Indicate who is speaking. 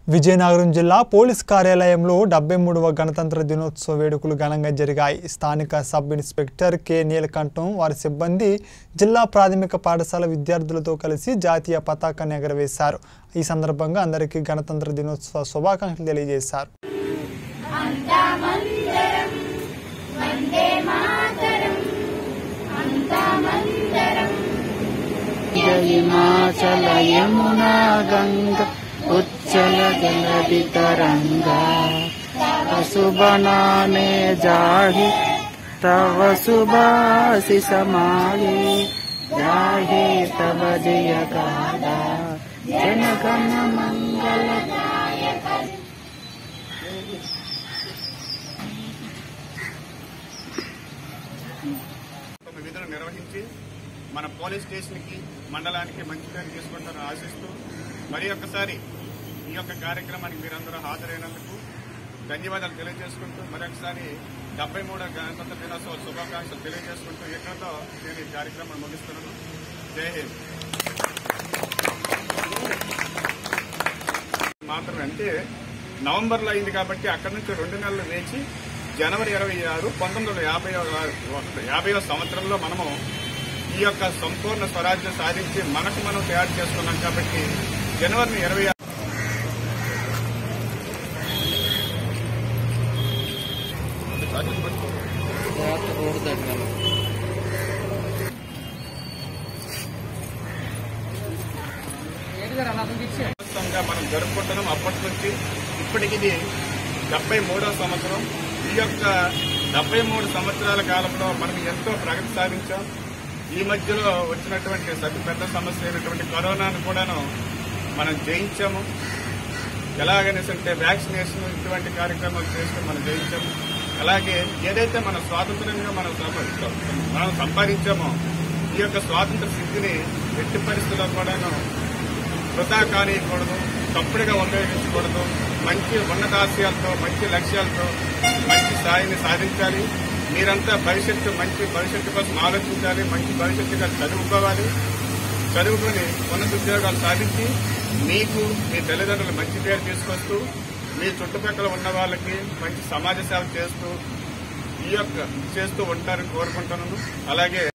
Speaker 1: విజయనగరం జిల్లా పోలీస్ కార్యాలయంలో డెబ్బై మూడవ గణతంత్ర దినోత్సవ వేడుకలు ఘనంగా జరిగాయి స్థానిక సబ్ ఇన్స్పెక్టర్ కె నీలకంఠం వారి సిబ్బంది జిల్లా ప్రాథమిక పాఠశాల విద్యార్థులతో కలిసి జాతీయ పతాకాన్ని ఎగరవేశారు ఈ సందర్భంగా అందరికీ గణతంత్ర దినోత్సవ శుభాకాంక్షలు తెలియజేశారు
Speaker 2: हिमाचल यमुना गंगा उच्चल जलधि तरंगा शुभ नामे जाहि तव सुभाषि समाये जाहे तव जय गादा जन गण मंगल
Speaker 3: తమ విధులు నిర్వహించి మన పోలీస్ స్టేషన్కి మండలానికి మంచి పేరు తీసుకుంటారని ఆశిస్తూ మరి ఒక్కసారి ఈ యొక్క కార్యక్రమానికి మీరందరూ హాజరైనందుకు ధన్యవాదాలు తెలియజేసుకుంటూ మరొకసారి డెబ్బై మూడో గణతంత్ర దినోత్సవ శుభాకాంక్షలు తెలియజేసుకుంటూ ఇక్కడతో నేను ఈ కార్యక్రమాన్ని ముగిస్తున్నాను జై హింద్ మాత్రమే అంటే నవంబర్లో అయింది కాబట్టి అక్కడి నుంచి రెండు నెలలు వేచి జనవరి ఇరవై ఆరు పంతొమ్మిది వందల యాభై యాభై సంవత్సరంలో మనము ఈ యొక్క సంపూర్ణ స్వరాజ్యం సాధించి మనకు మనం తయారు చేసుకున్నాం కాబట్టి జనవరి ఇరవై
Speaker 2: रोड దగ్గర
Speaker 3: సంవత్సరంగా మనం జరుపుకుంటున్నాం అప్పటి నుంచి ఇప్పటికి ఇది డెబ్బై మూడో సంవత్సరం ఈ యొక్క డెబ్బై మూడు సంవత్సరాల కాలంలో మనం ఎంతో ప్రగతి సాధించాం ఈ మధ్యలో వచ్చినటువంటి అతి పెద్ద సమస్య అయినటువంటి కరోనాను కూడాను మనం జయించాము ఎలాగనేసి అంటే వ్యాక్సినేషన్ ఇటువంటి కార్యక్రమాలు చేస్తూ మనం జయించాము అలాగే ఏదైతే మన స్వాతంత్రంగా మనం సంపా- మనం సంపాదించామో ఈ యొక్క స్వాతంత్ర సిద్ధిని ఎట్టి పరిస్థితుల్లో కూడాను వృధా కానియకూడదు తప్పుడుగా ఉపయోగించకూడదు మంచి ఉన్నతాశయాలతో మంచి లక్ష్యాలతో మంచి స్థాయిని సాధించాలి మీరంతా భవిష్యత్తు మంచి భవిష్యత్తు కోసం ఆలోచించాలి మంచి భవిష్యత్తుగా చదువుకోవాలి చదువుకుని ఉన్నత ఉద్యోగాలు సాధించి మీకు మీ తల్లిదండ్రులు మంచి పేరు తీసుకొస్తూ మీ చుట్టుపక్కల ఉన్న వాళ్ళకి మంచి సమాజ సేవ చేస్తూ ఈ యొక్క చేస్తూ ఉంటారని కోరుకుంటున్నాను అలాగే